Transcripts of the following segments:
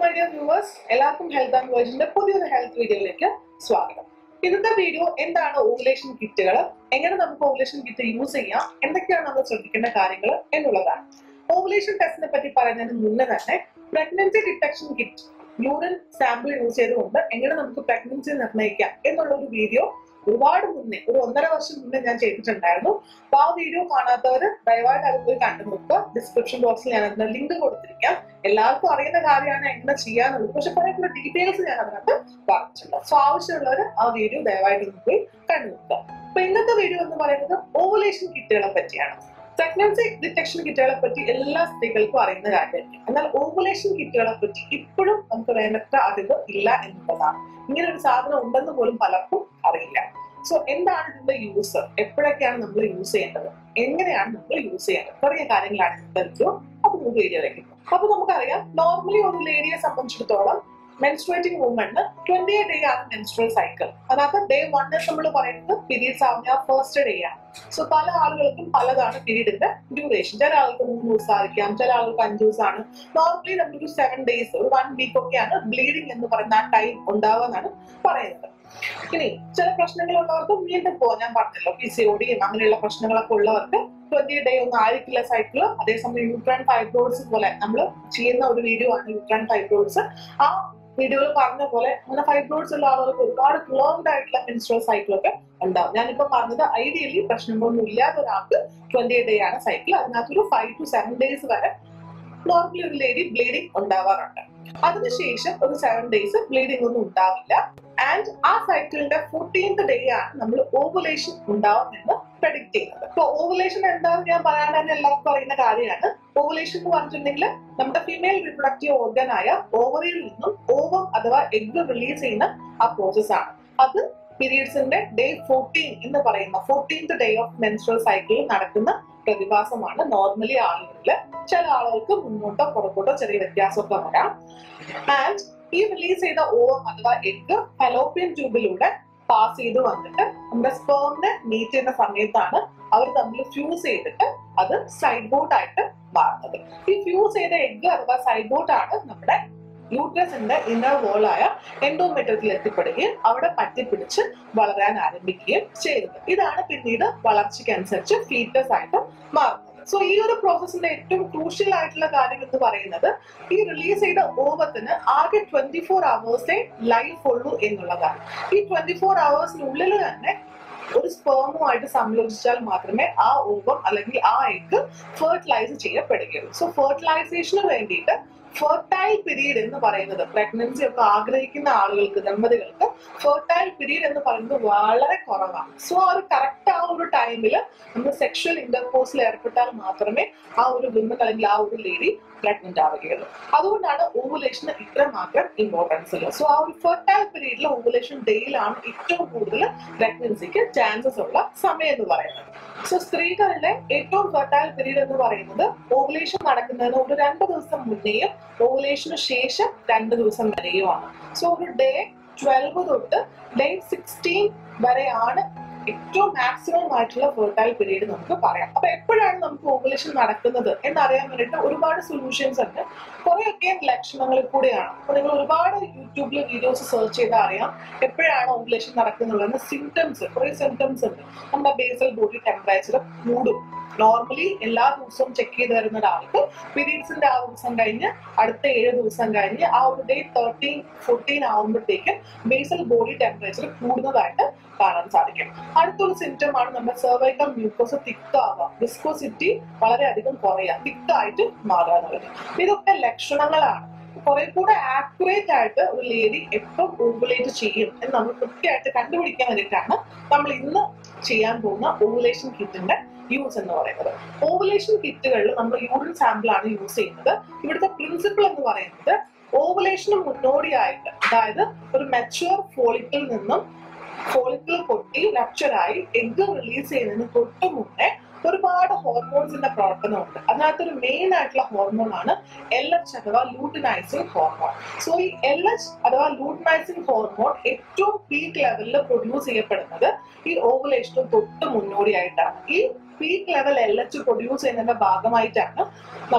My dear viewers എല്ലാവർക്കും health and വേർജിന്റെ പുതിയൊരു ഹെൽത്ത് വീഡിയോയിലേക്ക് സ്വാഗതം ഇന്നത്തെ വീഡിയോ എന്താണ് ഓവുലേഷൻ കിറ്റുകൾ എങ്ങനെ നമുക്ക് ഓവുലേഷൻ കിറ്റ് യൂസ് ചെയ്യാം എന്തൊക്കെയാണ് നമ്മൾ ശ്രദ്ധിക്കേണ്ട കാര്യങ്ങൾ എന്നുള്ളതാണ് ഓവുലേഷൻ ടെസ്റ്റിനെ പറ്റി പറയുന്നതിന് മുന്നേ തന്നെ pregnancy detection kit urine sample use ചെയ്തുകൊണ്ട് എങ്ങനെ നമുക്ക് പ്രഗ്നൻസി നിർണ്ണയിക്കാം എന്നുള്ള ഒരു വീഡിയോ ഒരുപാട് മുന്നേ ഒരു ഒന്നര വർഷം മുന്നേ ഞാൻ ചെയ്തിട്ടുണ്ടായിരുന്നു അപ്പൊ ആ വീഡിയോ കാണാത്തവര് ദയവായിട്ട് അത് പോയി കണ്ടു നോക്കുക ഡിസ്ക്രിപ്ഷൻ ബോക്സിൽ ഞാൻ അതിന്റെ ലിങ്ക് കൊടുത്തിരിക്കാം എല്ലാവർക്കും അറിയുന്ന കാര്യമാണ് എങ്ങനെ ചെയ്യാന്നുള്ളത് പക്ഷെ കുറെ കൂടെ ഡീറ്റെയിൽസ് ഞാൻ അതിനകത്ത് പറഞ്ഞിട്ടുണ്ട് സോ ആവശ്യമുള്ളവർ ആ വീഡിയോ ദയവായിട്ട് ഒന്ന് പോയി കണ്ടു നോക്കുക അപ്പൊ ഇന്നത്തെ വീഡിയോ എന്ന് പറയുന്നത് ഓവുലേഷൻ കിറ്റുകളെ പറ്റിയാണ് പ്രഗ്നൻസി ഡിറ്റക്ഷൻ കിറ്റുകളെ പറ്റി എല്ലാ സ്ത്രീകൾക്കും അറിയുന്ന കാര്യമായിരിക്കും എന്നാൽ ഓവുലേഷൻ കിറ്റുകളെ പറ്റി ഇപ്പോഴും നമുക്ക് വേണ്ടത്ര അറിവ് ഇല്ല എന്നുള്ളതാണ് ഇങ്ങനെ ഒരു സാധനം ഉണ്ടെന്ന് പോലും പലർക്കും അറിയില്ല സോ എന്താണ് ഇതിന്റെ യൂസ് എപ്പോഴൊക്കെയാണ് നമ്മൾ യൂസ് ചെയ്യേണ്ടത് എങ്ങനെയാണ് നമ്മൾ യൂസ് ചെയ്യേണ്ടത് തുടങ്ങിയ കാര്യങ്ങളാണ് ഇന്നത്തെ വീഡിയോ അപ്പൊ നമുക്ക് വീഡിയോയിലേക്ക് പോകാം. അപ്പൊ നമുക്കറിയാം നോർമലി ഒരു ലേഡിയെ സംബന്ധിച്ചിടത്തോളം മെൻസ്ട്രേറ്റിംഗ് വുമണ് ട്വന്റി ഡേ ആണ് മെൻസ്ട്രൽ സൈക്കിൾ അതിനകത്ത് ഡേ വൺ നമ്മൾ പറയുന്നത് പീരീഡ്സ് ആവുന്ന ഫസ്റ്റ് ഡേ ആണ് സോ പല ആളുകൾക്കും പലതാണ് പീരീഡിന്റെ ഡ്യൂറേഷൻ ചില ആൾക്ക് മൂന്ന് ദിവസം ആയിരിക്കാം ചില ആൾക്ക് അഞ്ച് ദിവസമാണ് നോർമലി നമ്മളൊരു സെവൻ ഡേയ്സ് ഒരു വൺ വീക്ക് ഒക്കെയാണ് ബ്ലീഡിംഗ് എന്ന് പറയുന്ന ആ ടൈം ഉണ്ടാവുക എന്നാണ് പറയുന്നത് ഇനി ചില പ്രശ്നങ്ങളുള്ളവർക്ക് വീണ്ടും പോകാൻ ഞാൻ പറഞ്ഞല്ലോ പി സി ഒടിയും അങ്ങനെയുള്ള പ്രശ്നങ്ങളൊക്കെ ഉള്ളവർക്ക് ട്വന്റി ഡേ ഒന്നും ആയിരിക്കില്ല സൈക്കിള് അതേസമയം യൂട്രാൻ ഫൈബ്രോയിഡ്സ് പോലെ നമ്മൾ ചെയ്യുന്ന ഒരു വീഡിയോ ആണ് യൂട്രാൻ ഫൈബ്രോയിഡ്സ് ആ വീഡിയോയിൽ പറഞ്ഞ പോലെ അങ്ങനെ ഫൈബ്രോയിഡ്സ് ഉള്ള ആളുകൾക്ക് ഒരുപാട് ക്ലോങ്ഡ് ആയിട്ടുള്ള മെൻസ്ട്രൽ സൈക്കിൾ ഒക്കെ ഉണ്ടാവും ഞാനിപ്പോ പറഞ്ഞത് ഐഡിയലി പ്രശ്നങ്ങളൊന്നും ഇല്ലാത്ത ഒരാൾക്ക് ട്വന്റി ഡേ ആണ് സൈക്കിൾ അതിനകത്തൊരു ഫൈവ് ടു സെവൻ ഡേയ്സ് വരെ നോർമലി ഒരു ലേഡി ബ്ലീഡിംഗ് ഉണ്ടാവാറുണ്ട് അതിനുശേഷം ഒരു സെവൻ ഡേയ്സ് ബ്ലീഡിംഗ് ഒന്നും ഉണ്ടാവില്ല ആൻഡ് ആ സൈക്കിളിന്റെ ഫോർട്ടീൻത് ഡേ ആണ് നമ്മൾ ഓവുലേഷൻ ഉണ്ടാവുമെന്ന് പ്രഡിക്ട് ചെയ്യുന്നത് ഇപ്പൊ ഓവുലേഷൻ എന്താണെന്ന് ഞാൻ പറയാൻ തന്നെ എല്ലാവർക്കും അറിയുന്ന കാര്യമാണ് ഓവുലേഷൻ എന്ന് പറഞ്ഞിട്ടുണ്ടെങ്കിൽ നമ്മുടെ ഫീമെയിൽ റിപ്രൊഡക്റ്റീവ് ഓർഗൻ ആയ ഓവറിയിൽ നിന്നും ഓവം അഥവാ എഗ് റിലീസ് ചെയ്യുന്ന ആ പ്രോസസ് ആണ് അത് പീരീഡ്സിന്റെ ഡേ ഫോർട്ടീൻ എന്ന് പറയുന്ന ഫോർട്ടീൻത് ഡേ ഓഫ് മെൻസ്ട്രൽ സൈക്കിളിൽ നടക്കുന്ന പ്രതിഭാസമാണ് നോർമലി ആളുകളിൽ ചില ആളുകൾക്ക് മുന്നോട്ടോ പുറകോട്ടോ ചെറിയ വ്യത്യാസമൊക്കെ വരാം ആൻഡ് ഈ റിലീസ് ചെയ്ത ഓവം അഥവാ എഗ് ഫലോപ്പിയൻ ട്യൂബിലൂടെ പാസ് ചെയ്ത് വന്നിട്ട് നമ്മുടെ സ്പേമിനെ മീറ്റ് ചെയ്യുന്ന സമയത്താണ് അവർ തമ്മിൽ ഫ്യൂസ് ചെയ്തിട്ട് അത് സൈഡ് ബോട്ട് ആയിട്ട് മാറുന്നത് ഈ ഫ്യൂസ് ചെയ്ത എഗ് അഥവാ സൈഡ് ബോട്ട് ആണ് നമ്മുടെ യൂട്രസിന്റെ ഇന്നർ വോളായ എൻഡോമെട്രത്തിൽ എത്തിപ്പെടുകയും അവിടെ പറ്റിപ്പിടിച്ച് വളരാൻ ആരംഭിക്കുകയും ചെയ്യുന്നത് ഇതാണ് പിന്നീട് വളർച്ചയ്ക്കനുസരിച്ച് ഫീറ്റസ് ആയിട്ട് മാറുന്നത് സോ ഈ ഒരു പ്രോസസ്സിന്റെ ഏറ്റവും ക്രൂഷ്യൽ ആയിട്ടുള്ള കാര്യം എന്ന് പറയുന്നത് ഈ റിലീസ് ചെയ്ത ഓവത്തിന് ആകെ ട്വന്റി ഫോർ അവേഴ്സേ ലൈഫ് ഉള്ളൂ എന്നുള്ളതാണ് ഈ ട്വന്റി ഫോർ അവേഴ്സിനുള്ളിൽ തന്നെ ഒരു സ്പേമുമായിട്ട് സംയോജിച്ചാൽ മാത്രമേ ആ ഓവം അല്ലെങ്കിൽ ആ എഗ് ഫെർട്ടിലൈസ് ചെയ്യപ്പെടുകയുള്ളൂ സോ ഫെർട്ടിലൈസേഷന് വേണ്ടിയിട്ട് ഫെർട്ടൈൽ പീരീഡ് എന്ന് പറയുന്നത് പ്രഗ്നൻസി ഒക്കെ ആഗ്രഹിക്കുന്ന ആളുകൾക്ക് ദമ്പതികൾക്ക് ഫെർട്ടൈൽ പീരീഡ് എന്ന് പറയുന്നത് വളരെ കുറവാണ് സോ ആ ഒരു കറക്റ്റ് ആ ഒരു ടൈമിൽ നമ്മൾ സെക്ഷൽ ഇന്റർകോഴ്സിൽ ഏർപ്പെട്ടാൽ മാത്രമേ ആ ഒരു വിമൻ അല്ലെങ്കിൽ ആ ഒരു ലേഡി പ്രഗ്നന്റ് ആവുകയുള്ളൂ അതുകൊണ്ടാണ് ഓവുലേഷന് ഇത്രമാത്രം ഇമ്പോർട്ടൻസ് ഉള്ളത് സോ ആ ഒരു ഫെർട്ടൈൽ പീരീഡിൽ ഓവുലേഷൻ ഡേയിലാണ് ഏറ്റവും കൂടുതൽ പ്രഗ്നൻസിക്ക് ചാൻസസ് ഉള്ള സമയം എന്ന് പറയുന്നത് സോ സ്ത്രീകളുടെ ഏറ്റവും ഫെർട്ടൈൽ പീരീഡ് എന്ന് പറയുന്നത് ഓവുലേഷൻ നടക്കുന്നതിന് ഒരു രണ്ട് ദിവസം മുന്നേയും ഓവുലേഷന് ശേഷം രണ്ട് ദിവസം വരെയുമാണ് സോ ഒരു ഡേ ട്വൽവ് തൊട്ട് ഡേ സിക്സ്റ്റീൻ വരെയാണ് ഏറ്റവും മാക്സിമം ആയിട്ടുള്ള ഫെർട്ടൈൽ പീരീഡ് നമുക്ക് പറയാം അപ്പൊ എപ്പോഴാണ് നമുക്ക് ഓവുലേഷൻ നടക്കുന്നത് എന്നറിയാൻ വേണ്ടിയിട്ട് ഒരുപാട് സൊല്യൂഷൻസ് ഉണ്ട് കുറെയൊക്കെ ലക്ഷണങ്ങളിൽ കൂടെയാണ് അപ്പൊ നിങ്ങൾ ഒരുപാട് യൂട്യൂബിൽ വീഡിയോസ് സെർച്ച് ചെയ്താൽ അറിയാം എപ്പോഴാണ് ഓവുലേഷൻ നടക്കുന്നുള്ളത് സിംറ്റംസ് കുറെ സിംറ്റംസ് ഉണ്ട് നമ്മുടെ ബേസൽ ബോഡി ടെമ്പറേച്ചർ കൂടും നോർമലി എല്ലാ ദിവസവും ചെക്ക് ചെയ്ത് വരുന്ന ഒരാൾക്ക് പീരീഡ്സിന്റെ ആ ദിവസം കഴിഞ്ഞ് അടുത്ത ഏഴ് ദിവസം കഴിഞ്ഞ് ആ ഒരു ഡേ തേർട്ടീൻ ഫോർട്ടീൻ ആവുമ്പോഴത്തേക്കും ബേസൽ ബോഡി ടെമ്പറേച്ചർ കൂടുന്നതായിട്ട് കാണാൻ സാധിക്കും അടുത്തൊരു സിംറ്റം ആണ് നമ്മുടെ സെർവൈക്കൽ മ്യൂക്കോസ് തിക്ക് ആവുക വിസ്കോസിറ്റി വളരെയധികം കുറയുക തിക്കായിട്ട് മാറുക എന്നുള്ളത് ഇതൊക്കെ ലക്ഷണങ്ങളാണ് കുറെ കൂടെ ആക്യുറേറ്റ് ആയിട്ട് ഒരു ലേഡി എപ്പം ഓവുലേറ്റ് ചെയ്യും എന്ന് നമ്മൾ കൃത്യമായിട്ട് കണ്ടുപിടിക്കാൻ വേണ്ടിയിട്ടാണ് നമ്മൾ ഇന്ന് ചെയ്യാൻ പോകുന്ന ഓവുലേഷൻ കിറ്റിന്റെ യൂസ് എന്ന് പറയുന്നത് ഓവുലേഷൻ കിറ്റുകളിൽ നമ്മൾ യൂറിൻ സാമ്പിൾ ആണ് യൂസ് ചെയ്യുന്നത് ഇവിടുത്തെ പ്രിൻസിപ്പിൾ എന്ന് പറയുന്നത് ഓവുലേഷന് മുന്നോടിയായിട്ട് അതായത് ഒരു മെച്ചുവർ ഫോളിക്കിൽ നിന്നും ഫോളിക്കിൾ പൊട്ടി റപ്ചറായി എഗ് റിലീസ് ചെയ്യുന്നതിന് തൊട്ട് മുന്നേ ഒരുപാട് ഹോർമോൺസിന്റെ പ്രവർത്തനമുണ്ട് അതിനകത്തൊരു മെയിൻ ആയിട്ടുള്ള ഹോർമോൺ ആണ് എൽ എച്ച് അഥവാ ലൂട്ടിനൈസിങ് ഹോർമോൺ സോ ഈ എൽ എച്ച് അഥവാ ലൂട്ടിനൈസിങ് ഹോർമോൺ ഏറ്റവും പീക്ക് ലെവലിൽ പ്രൊഡ്യൂസ് ചെയ്യപ്പെടുന്നത് ഈ ഓവുലേഷന് തൊട്ട് മുന്നോടിയായിട്ടാണ് ഈ peak level L H produce ചെയ്യുന്നതിന്റെ ഭാഗമായിട്ടാണ് നമ്മുടെ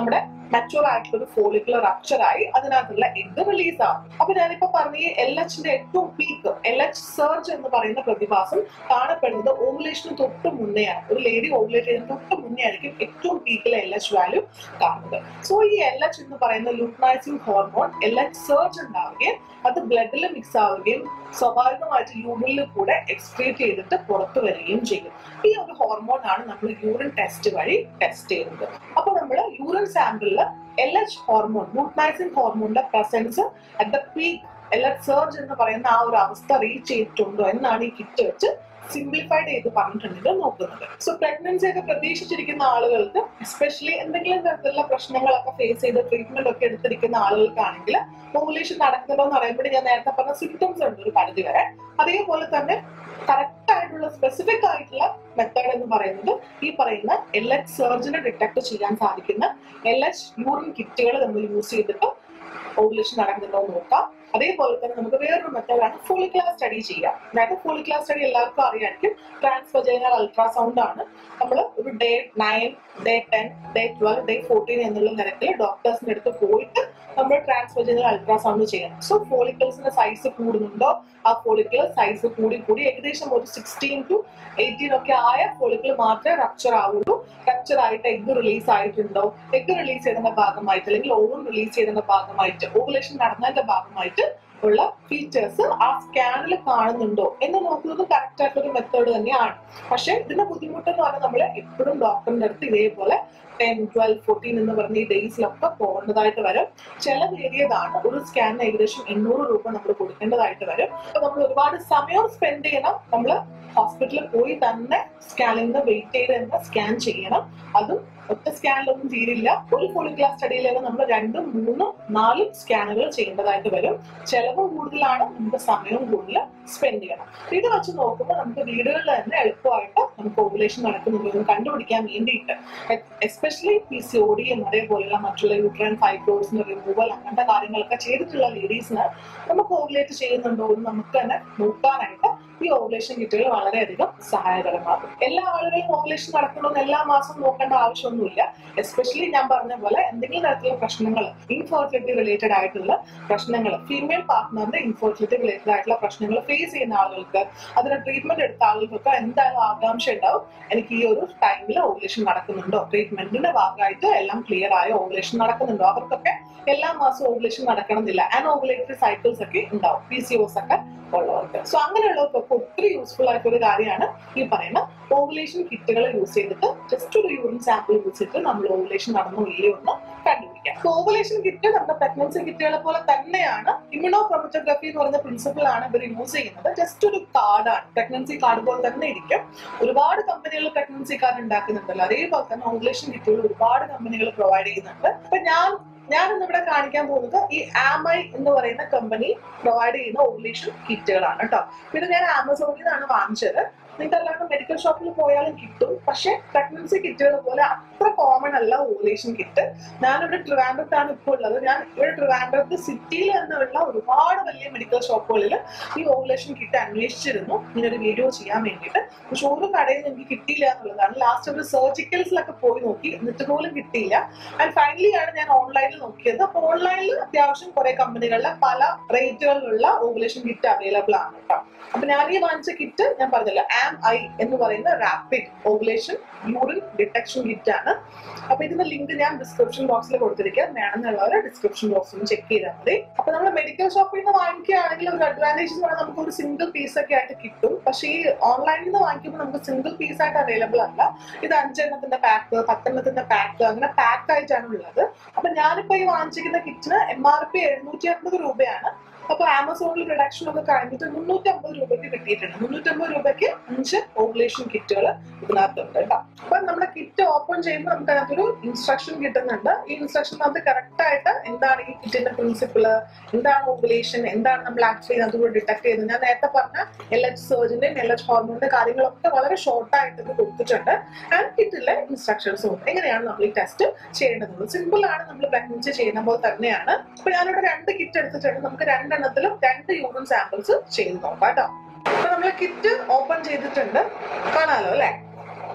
മച്ചുവർ ആയിട്ടുള്ള ഒരു ഫോളിക്കുലർ റപ്ചർ ആയി അതിനകത്തുള്ള എഗ് റിലീസ് ആവും അപ്പൊ ഞാനിപ്പോ പറഞ്ഞ ഈ എൽ എച്ചിന്റെ ഏറ്റവും പീക്ക് എൽ എച്ച് സർജ് എന്ന് പറയുന്ന പ്രതിഭാസം കാണപ്പെടുന്നത് ഓവുലേഷന് തൊട്ട് മുന്നെയാണ് ഒരു ലേഡി ഓവുലേറ്റ് ചെയ്യുന്ന തൊട്ട് മുന്നേ ആയിരിക്കും ഏറ്റവും പീക്കിലെ എൽ എച്ച് വാല്യൂ കാണുന്നത് സോ ഈ എൽ എച്ച് എന്ന് പറയുന്ന luteinizing hormone L H surge ഉണ്ടാവുകയും അത് ബ്ലഡിൽ മിക്സ് ആവുകയും സ്വാഭാവികമായിട്ട് യൂറിനിൽ കൂടെ എക്സ്ക്രീറ്റ് ചെയ്തിട്ട് പുറത്തു വരികയും ചെയ്യും ഈ ഒരു ഹോർമോൺ ആണ് നമ്മൾ യൂറിൻ ടെസ്റ്റ് വഴി ടെസ്റ്റ് ചെയ്യുന്നത് അപ്പൊ നമ്മൾ യൂറിൻ സാമ്പിളിൽ എൽ എച്ച് ഹോർമോൺ ലൂട്ടനൈസിംഗ് ഹോർമോണിന്റെ presence at the peak L H surge എന്ന് പറയുന്ന ആ ഒരു അവസ്ഥ റീച്ച് ചെയ്തിട്ടുണ്ടോ എന്നാണ് ഈ കിറ്റ് വെച്ച് സിംപ്ലിഫൈഡ് ചെയ്ത് പറഞ്ഞിട്ടുണ്ടെങ്കിൽ നോക്കുന്നത് സോ പ്രഗ്നൻസി ഒക്കെ പ്രതീക്ഷിച്ചിരിക്കുന്ന ആളുകൾക്ക് എസ്പെഷ്യലി എന്തെങ്കിലും തരത്തിലുള്ള പ്രശ്നങ്ങളൊക്കെ ഫേസ് ചെയ്ത് ട്രീറ്റ്മെന്റ് ഒക്കെ എടുത്തിരിക്കുന്ന ആളുകൾക്കാണെങ്കിൽ ഓവുലേഷൻ നടക്കുന്നുണ്ടോ എന്ന് അറിയുമ്പോൾ ഞാൻ നേരത്തെ പറഞ്ഞ സിംറ്റംസ് ഉണ്ട് ഒരു പരിധി വരെ അതേപോലെ തന്നെ കറക്റ്റ് ആയിട്ടുള്ള സ്പെസിഫിക് ആയിട്ടുള്ള മെത്തേഡ് എന്ന് പറയുന്നത് ഈ പറയുന്ന എൽ എച്ച് സർജനെ ഡിറ്റക്ട് ചെയ്യാൻ സാധിക്കുന്ന എൽ എച്ച് യൂറിൻ കിറ്റുകൾ നമ്മൾ യൂസ് ചെയ്തിട്ട് ഓവുലേഷൻ നടക്കുന്നുണ്ടോ എന്ന് നോക്കാം അതേപോലെ തന്നെ നമുക്ക് വേറൊരു മെത്തേഡാണ് ഫോളിക്കുലർ സ്റ്റഡി ചെയ്യാം അതായത് ഫോളിക്കുലർ സ്റ്റഡി എല്ലാവർക്കും അറിയാമായിരിക്കും ട്രാൻസ്ഫജൈനൽ അൾട്രാസൗണ്ട് ആണ് നമ്മൾ ഒരു day nine day ten day twelve day fourteen എന്നുള്ള നിരക്കിൽ ഡോക്ടേഴ്സിന്റെ അടുത്ത് പോയിട്ട് നമ്മൾ ട്രാൻസ്ഫജൈനൽ അൾട്രാസൗണ്ട് ചെയ്യണം സോ ഫോളിക്കിൾസിന്റെ സൈസ് കൂടുന്നുണ്ടോ ആ ഫോളിക്കിൾ സൈസ് കൂടി കൂടി ഏകദേശം ഒരു സിക്സ്റ്റീൻ ടു എയ്റ്റീൻ ഒക്കെ ആയ ഫോളിക്കിൾ മാത്രമേ റപ്ചർ ആവുള്ളൂ റപ്ചർ ആയിട്ട് എഗ് റിലീസ് ആയിട്ടുണ്ടോ എഗ് റിലീസ് ചെയ്തതിന്റെ ഭാഗമായിട്ട് അല്ലെങ്കിൽ ഓവൻ റിലീസ് ചെയ്തതിന്റെ ഭാഗമായിട്ട് ഓവുലേഷൻ നടന്നതിന്റെ ഭാഗമായിട്ട് ഉള്ള ഫീച്ചേഴ്സ് ആ സ്കാനിൽ കാണുന്നുണ്ടോ എന്ന് നോക്കുന്നത് കറക്റ്റ് ആയിട്ടൊരു മെത്തേഡ് തന്നെയാണ് പക്ഷെ ഇതിന്റെ ബുദ്ധിമുട്ട് എന്ന് പറഞ്ഞാൽ നമ്മൾ എപ്പോഴും ഡോക്ടറിന്റെ അടുത്ത് ഇതേപോലെ ടെൻ ട്വൽവ് ഫോർട്ടീൻ എന്ന് പറഞ്ഞ ഈ ഡേയ്സിലൊക്കെ പോകേണ്ടതായിട്ട് വരും ചെലവേറിയതാണ് ഒരു സ്കാനിന് ഏകദേശം എണ്ണൂറ് രൂപ നമ്മൾ കൊടുക്കേണ്ടതായിട്ട് വരും അപ്പൊ നമ്മൾ ഒരുപാട് സമയം സ്പെൻഡ് ചെയ്യണം നമ്മൾ ഹോസ്പിറ്റലിൽ പോയി തന്നെ സ്കാനിങ്ങിന് വെയിറ്റ് ചെയ്ത് തന്നെ സ്കാൻ ചെയ്യണം അതും ഒറ്റ സ്കാനിലൊന്നും തീരില്ല ഒരു ഫോളിക്കുലർ സ്റ്റഡിയിലാണ് നമ്മൾ രണ്ടും മൂന്നും നാലും സ്കാനുകൾ ചെയ്യേണ്ടതായിട്ട് വരും ചെലവും കൂടുതലാണ് നമുക്ക് സമയവും കൂടുതൽ സ്പെൻഡ് ചെയ്യണം ഇത് വെച്ച് നോക്കുമ്പോൾ നമുക്ക് വീടുകളിൽ തന്നെ എളുപ്പമായിട്ട് നമുക്ക് ഓവുലേഷൻ നടക്കുന്നുണ്ടോ എന്ന് കണ്ടുപിടിക്കാൻ വേണ്ടിയിട്ട് എസ്പെഷ്യലി പി സി ഒ ഡിയും അതേപോലെയുള്ള മറ്റുള്ള യൂട്രൻ ഫൈബ്രോസിന് റിമൂവൽ അങ്ങനത്തെ കാര്യങ്ങളൊക്കെ ചെയ്തിട്ടുള്ള ലേഡീസിന് നമുക്ക് ഓവുലേറ്റ് ചെയ്യുന്നുണ്ടോ എന്ന് നമുക്ക് തന്നെ നോക്കാനായിട്ട് ഈ ഓവുലേഷൻ കിറ്റുകൾ വളരെയധികം സഹായകരമാകും എല്ലാ ആളുകളും ഓവുലേഷൻ നടക്കണമെന്ന് എല്ലാ മാസവും നോക്കേണ്ട ആവശ്യമൊന്നുമില്ല എസ്പെഷ്യലി ഞാൻ പറഞ്ഞ പോലെ എന്തെങ്കിലും തരത്തിലുള്ള പ്രശ്നങ്ങൾ ഇൻഫെർട്ടിലിറ്റി റിലേറ്റഡ് ആയിട്ടുള്ള പ്രശ്നങ്ങൾ ഫീമെയിൽ പാർട്ട്ണറിന്റെ ഇൻഫെർട്ടിലിറ്റി റിലേറ്റഡ് ആയിട്ടുള്ള പ്രശ്നങ്ങൾ ഫേസ് ചെയ്യുന്ന ആളുകൾക്ക് അതിന് ട്രീറ്റ്മെന്റ് എടുത്ത ആളുകൾക്കൊക്കെ എന്തായാലും ആകാംക്ഷ ഉണ്ടാവും എനിക്ക് ഈ ഒരു ടൈമിൽ ഓവുലേഷൻ നടക്കുന്നുണ്ടോ ട്രീറ്റ്മെന്റിന്റെ ഭാഗമായിട്ട് എല്ലാം ക്ലിയർ ആയ ഓവുലേഷൻ നടക്കുന്നുണ്ടോ അവർക്കൊക്കെ എല്ലാ മാസവും ഓവുലേഷൻ നടക്കണമെന്നില്ല ആൻഡ് ഓവുലേറ്ററി സൈക്കിൾസ് ഒക്കെ ഉണ്ടാവും പി സി ഒസ് ഒക്കെ ഉള്ളവർക്ക് സോ അങ്ങനെയുള്ളവർക്കൊക്കെ ഒത്തിരി യൂസ്ഫുൾ ആയിട്ടൊരു കാര്യമാണ് ഈ പറയുന്ന ഓവുലേഷൻ കിറ്റുകൾ യൂസ് ചെയ്തിട്ട് ജസ്റ്റ് ഒരു യൂറിൻ സാമ്പിൾ യൂസ് ചെയ്തിട്ട് നമ്മൾ ഓവുലേഷൻ നടന്നോ ഇല്ലയോ എന്ന് കണ്ടുപിടിക്കാം ഓവുലേഷൻ കിറ്റ് നമ്മുടെ പ്രഗ്നൻസി കിറ്റുകളെ പോലെ തന്നെയാണ് ഇമ്യൂണോ ക്രോമറ്റോഗ്രഫി എന്ന് പറയുന്ന പ്രിൻസിപ്പിൾ ആണ് ഇവർ യൂസ് ചെയ്യുന്നത് ജസ്റ്റ് ഒരു കാർഡാണ് പ്രഗ്നൻസി കാർഡ് പോലെ തന്നെ ഇരിക്കും ഒരുപാട് കമ്പനികൾ പ്രഗ്നൻസി കാർഡ് ഉണ്ടാക്കുന്നുണ്ടല്ലോ അതേപോലെ തന്നെ ഓവുലേഷൻ കിറ്റുകൾ ഒരുപാട് കമ്പനികൾ പ്രൊവൈഡ് ചെയ്യുന്നുണ്ട് അപ്പൊ ഞാൻ ഞാൻ ഇന്നിവിടെ കാണിക്കാൻ പോകുന്നത് ഈ ആമൈ എന്ന് പറയുന്ന കമ്പനി പ്രൊവൈഡ് ചെയ്യുന്ന ഓവുലേഷൻ കിറ്റുകളാണ് കേട്ടോ ഇത് ഞാൻ ആമസോണിൽ നിന്നാണ് വാങ്ങിച്ചത് നിങ്ങൾക്ക് അല്ലാണ്ട് മെഡിക്കൽ ഷോപ്പിൽ പോയാലും കിട്ടും പക്ഷെ പ്രഗ്നൻസി കിറ്റുകൾ പോലെ അത്ര കോമൺ അല്ല ഓവുലേഷൻ കിറ്റ് ഞാനിവിടെ ട്രിവാൻഡ്രത്താണ് ഇപ്പോൾ ഉള്ളത് ഞാൻ ഇവിടെ ട്രിവാൻഡ്രത്ത് സിറ്റിയിൽ തന്നെയുള്ള ഒരുപാട് വലിയ മെഡിക്കൽ ഷോപ്പുകളിൽ ഈ ഓവുലേഷൻ കിറ്റ് അന്വേഷിച്ചിരുന്നു ഇങ്ങനെ ഒരു വീഡിയോ ചെയ്യാൻ വേണ്ടിയിട്ട് പക്ഷെ ഒരു കടയിൽ നിന്ന് എനിക്ക് കിട്ടിയില്ല എന്നുള്ളതാണ് ലാസ്റ്റ് ഒരു സർജിക്കൽസിലൊക്കെ പോയി നോക്കി എന്നിട്ട് പോലും കിട്ടിയില്ല ആൻഡ് ഫൈനലി ആണ് ഞാൻ ഓൺലൈനിൽ നോക്കിയത് അപ്പൊ ഓൺലൈനിൽ അത്യാവശ്യം കുറെ കമ്പനികളിലെ പല റേറ്റുകളിലുള്ള ഓവുലേഷൻ കിറ്റ് അവൈലബിൾ ആണ് കേട്ടോ അപ്പൊ ഞാൻ ഈ വാങ്ങിച്ച കിറ്റ് ഞാൻ പറഞ്ഞല്ലോ ആം ഐ എന്ന് പറയുന്ന rapid ovulation urine detection kit ആണ് അപ്പൊ ഇതിന്റെ ലിങ്ക് ഞാൻ ഡിസ്ക്രിപ്ഷൻ ബോക്സിൽ കൊടുത്തിരിക്കാം വേണമെന്നുള്ളവരെ ഡിസ്ക്രിപ്ഷൻ ബോക്സിൽ ചെക്ക് ചെയ്താൽ മതി അപ്പൊ നമ്മൾ മെഡിക്കൽ ഷോപ്പിൽ നിന്ന് വാങ്ങിക്കുകയാണെങ്കിൽ ഒരു അഡ്വാൻറ്റേജ് എന്ന് പറഞ്ഞാൽ നമുക്ക് ഒരു സിംഗിൾ പീസ് ഒക്കെ ആയിട്ട് കിട്ടും പക്ഷേ ഈ ഓൺലൈനിൽ നിന്ന് വാങ്ങിക്കുമ്പോൾ നമുക്ക് സിംഗിൾ പീസ് ആയിട്ട് അവൈലബിൾ അല്ല ഇത് അഞ്ചെണ്ണത്തിന്റെ പാക്ക് പത്തെണ്ണത്തിന്റെ പാക്ക് അങ്ങനെ പാക്ക് ആയിട്ടാണ് ഉള്ളത് അപ്പൊ ഞാനിപ്പോ ഈ വാങ്ങിച്ചിരിക്കുന്ന കിറ്റിന് എം ആർ പി എഴുന്നൂറ്റി അമ്പത് രൂപയാണ് അപ്പൊ ആമസോണിൽ റിഡക്ഷൻ ഒക്കെ കഴിഞ്ഞിട്ട് മുന്നൂറ്റി അമ്പത് രൂപയ്ക്ക് കിട്ടിയിട്ടുണ്ട് മുന്നൂറ്റി അമ്പത് രൂപയ്ക്ക് അഞ്ച് ഓവുലേഷൻ കിറ്റുകൾ ഇതിനകത്തുണ്ട് കേട്ടോ അപ്പൊ നമ്മുടെ കിറ്റ് ഓപ്പൺ ചെയ്യുമ്പോൾ നമുക്ക് അതിനകത്തൊരു ഇൻസ്ട്രക്ഷൻ കിട്ടുന്നുണ്ട് ഈ ഇൻസ്ട്രക്ഷനകത്ത് കറക്റ്റ് ആയിട്ട് എന്താണ് ഈ കിറ്റിന്റെ പ്രിൻസിപ്പിള് എന്താണ് ഓവുലേഷൻ എന്താണ് നമ്മൾ ആക്ച്വലി അതിനകത്ത് ഡിറ്റക്ട് ചെയ്യുന്നത് ഞാൻ നേരത്തെ പറഞ്ഞ എൽ എച്ച് സർജിന്റെയും എൽ എച്ച് ഹോർമോണിന്റെ കാര്യങ്ങളൊക്കെ വളരെ ഷോർട്ട് ആയിട്ട് ഇത് കൊടുത്തിട്ടുണ്ട് ആൻഡ് കിറ്റിലെ ഇൻസ്ട്രക്ഷൻസും ഉണ്ട് എങ്ങനെയാണ് നമ്മൾ ഈ ടെസ്റ്റ് ചെയ്യേണ്ടത് സിമ്പിൾ ആണ് നമ്മൾ പ്രഗ്നൻസി ചെയ്യുന്ന പോലെ തന്നെയാണ് അപ്പൊ ഞാനിവിടെ രണ്ട് കിറ്റ് എടുത്തിട്ടുണ്ട് നമുക്ക് രണ്ടെണ്ണത്തിലും രണ്ട് യൂറിൻ സാമ്പിൾസ് ചെയ്ത് നോക്കാം കേട്ടോ അപ്പൊ നമ്മൾ കിറ്റ് ഓപ്പൺ ചെയ്തിട്ടുണ്ട് കാണാലോ അല്ലെ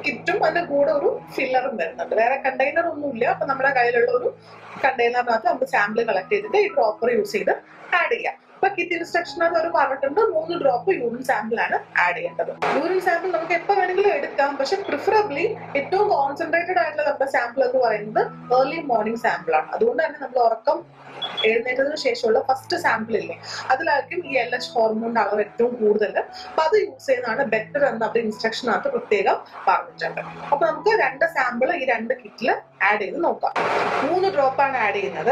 കിറ്റും അതിന്റെ കൂടെ ഒരു ഫില്ലറും വരുന്നുണ്ട് വേറെ കണ്ടെയ്നർ ഒന്നുമില്ല അപ്പൊ നമ്മുടെ കയ്യിലുള്ള ഒരു കണ്ടെയ്നറിനകത്ത് നമുക്ക് സാമ്പിൾ കളക്ട് ചെയ്തിട്ട് ഈ ഡ്രോപ്പർ യൂസ് ചെയ്ത് ആഡ് ചെയ്യാം ഇപ്പൊ കിറ്റ് ഇൻസ്ട്രക്ഷനകത്ത് അവർ പറഞ്ഞിട്ടുണ്ട് മൂന്ന് ഡ്രോപ്പ് യൂറിൻ സാമ്പിൾ ആണ് ആഡ് ചെയ്യേണ്ടത് യൂറിൻ സാമ്പിൾ നമുക്ക് എപ്പോ വേണമെങ്കിലും എടുക്കാം പക്ഷെ പ്രിഫറബിളി ഏറ്റവും കോൺസെൻട്രേറ്റഡ് ആയിട്ടുള്ള നമ്മുടെ സാമ്പിൾ എന്ന് പറയുന്നത് ഏർലി മോർണിംഗ് സാമ്പിൾ ആണ് അതുകൊണ്ട് തന്നെ നമ്മൾ ഉറക്കം എഴുന്നേറ്റതിന് ശേഷമുള്ള ഫസ്റ്റ് സാമ്പിൾ ഇല്ലേ അതിലായിരിക്കും ഈ എൽ എച്ച് ഹോർമോണിന്റെ അളവ് ഏറ്റവും കൂടുതൽ അപ്പൊ അത് യൂസ് ചെയ്യുന്നതാണ് ബെറ്റർ എന്ന് അവരുടെ ഇൻസ്ട്രക്ഷനകത്ത് പ്രത്യേകം പറഞ്ഞിട്ടുണ്ട് അപ്പൊ നമുക്ക് രണ്ട് സാമ്പിൾ ഈ രണ്ട് കിറ്റിൽ ആഡ് ചെയ്ത് നോക്കാം മൂന്ന് ഡ്രോപ്പാണ് ആഡ് ചെയ്യുന്നത്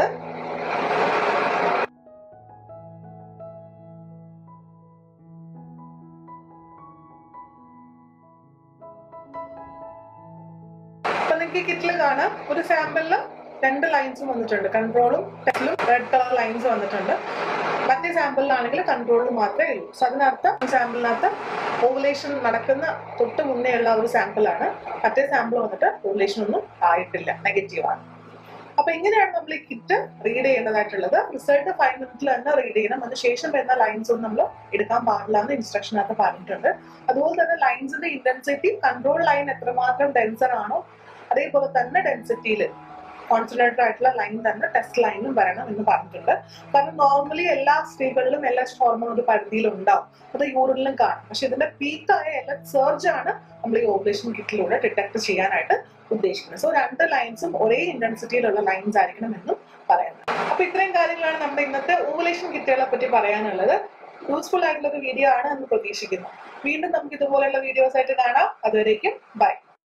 അപ്പൊ നിങ്ങൾക്ക് ഈ കിറ്റിൽ കാണാം ഒരു സാമ്പിളിൽ രണ്ട് ലൈൻസും വന്നിട്ടുണ്ട് കൺട്രോളും ടെസ്റ്റിലും റെഡ് കളർ ലൈൻസ് വന്നിട്ടുണ്ട് മറ്റേ സാമ്പിളിലാണെങ്കിൽ കൺട്രോളിൽ മാത്രമേ ഉള്ളൂ സോ അതിനർത്ഥം ഈ സാമ്പിളിനകത്ത് ഓവുലേഷൻ നടക്കുന്ന തൊട്ട് മുന്നേ ഉള്ള ഒരു സാമ്പിളാണ് മറ്റേ സാമ്പിൾ വന്നിട്ട് ഓവുലേഷൻ ഒന്നും ആയിട്ടില്ല നെഗറ്റീവ് ആണ് അപ്പൊ ഇങ്ങനെയാണ് നമ്മൾ ഈ കിറ്റ് റീഡ് ചെയ്യേണ്ടതായിട്ടുള്ളത് റിസൾട്ട് ഫൈവ് മിനിറ്റിൽ തന്നെ റീഡ് ചെയ്യണം അതിന് ശേഷം വരുന്ന ലൈൻസ് ഒന്നും നമ്മൾ എടുക്കാൻ പാടില്ല എന്ന് ഇൻസ്ട്രക്ഷനകത്ത് പറഞ്ഞിട്ടുണ്ട് അതുപോലെ തന്നെ ലൈൻസിന്റെ ഇന്റൻസിറ്റി കൺട്രോൾ ലൈൻ എത്രമാത്രം ഡെൻസർ ആണോ അതേപോലെ തന്നെ ഡെൻസിറ്റിയിൽ കോൺസെൻട്രേറ്റഡ് ആയിട്ടുള്ള ലൈൻ തന്നെ ടെസ്റ്റ് ലൈനും വരണം എന്ന് പറഞ്ഞിട്ടുണ്ട് കാരണം നോർമലി എല്ലാ സ്ത്രീകളിലും എൽ എച്ച് ഹോർമോൺ ഒരു പരിധിയിൽ ഉണ്ടാവും അത് യൂറിനിലും കാണും പക്ഷെ ഇതിന്റെ പീക്കായ എൽ എച്ച് സർജ് ആണ് നമ്മൾ ഈ ഓപ്പറേഷൻ കിറ്റിലൂടെ ഡിറ്റക്ട് ചെയ്യാനായിട്ട് ഉദ്ദേശിക്കുന്നത് സോ രണ്ട് ലൈൻസും ഒരേ ഇന്റൻസിറ്റിയിലുള്ള ലൈൻസ് ആയിരിക്കണം എന്നും പറയുന്നത് അപ്പൊ ഇത്രയും കാര്യങ്ങളാണ് നമ്മുടെ ഇന്നത്തെ ഓവുലേഷൻ കിറ്റുകളെ പറ്റി പറയാനുള്ളത് യൂസ്ഫുൾ ആയിട്ടുള്ള ഒരു വീഡിയോ ആണ് എന്ന് പ്രതീക്ഷിക്കുന്നു വീണ്ടും നമുക്ക് ഇതുപോലെയുള്ള വീഡിയോസ് ആയിട്ട് കാണാം അതുവരേക്കും ബൈ